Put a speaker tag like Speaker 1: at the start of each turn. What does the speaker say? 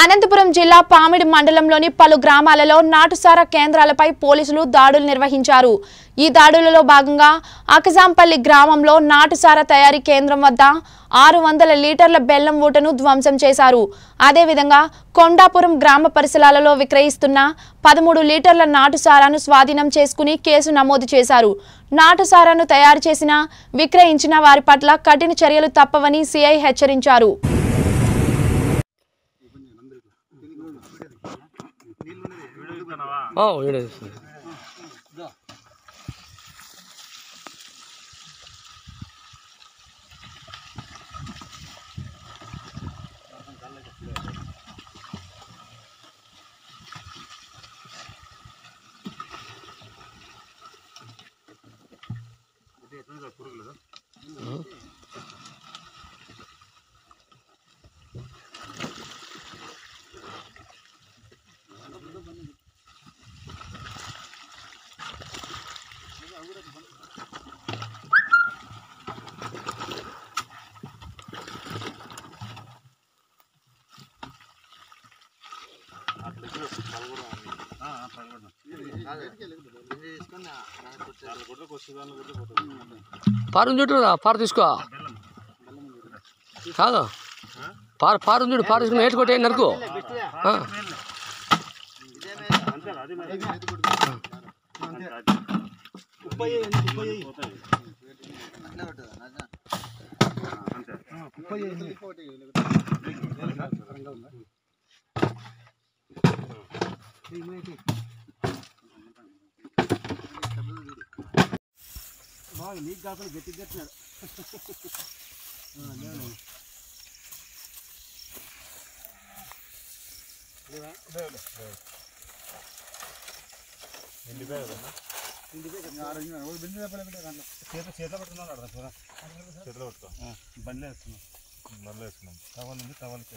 Speaker 1: అనంతపురం జిల్లా పామిడి మండలంలోని పలు గ్రామాలలో నాటుసారా కేంద్రాలపై పోలీసులు దాడులు నిర్వహించారు ఈ దాడులలో భాగంగా అకజాంపల్లి గ్రామంలో నాటుసారా తయారీ కేంద్రం వద్ద ఆరు వందల లీటర్ల బెల్లం ఊటను ధ్వంసం చేశారు అదేవిధంగా కొండాపురం గ్రామ పరిసరాలలో విక్రయిస్తున్న పదమూడు లీటర్ల నాటుసారాను స్వాధీనం చేసుకుని కేసు నమోదు చేశారు నాటుసారాను తయారు చేసిన విక్రయించిన వారి పట్ల కఠిన చర్యలు తప్పవని సిఐ హెచ్చరించారు
Speaker 2: ఓ వీడియో తీస్తుంది పారం చుట్టూ పార తీసుకో కాదు పార పారం చూడు పార తీసుకుని నేర్చు కొట్టే నరకు ఆ.
Speaker 3: చేతిలో పట్టుకో బండ్లో వేసుకున్నాం బండ్లో వేసుకున్నాం టవల్ ఉంది టవల్కి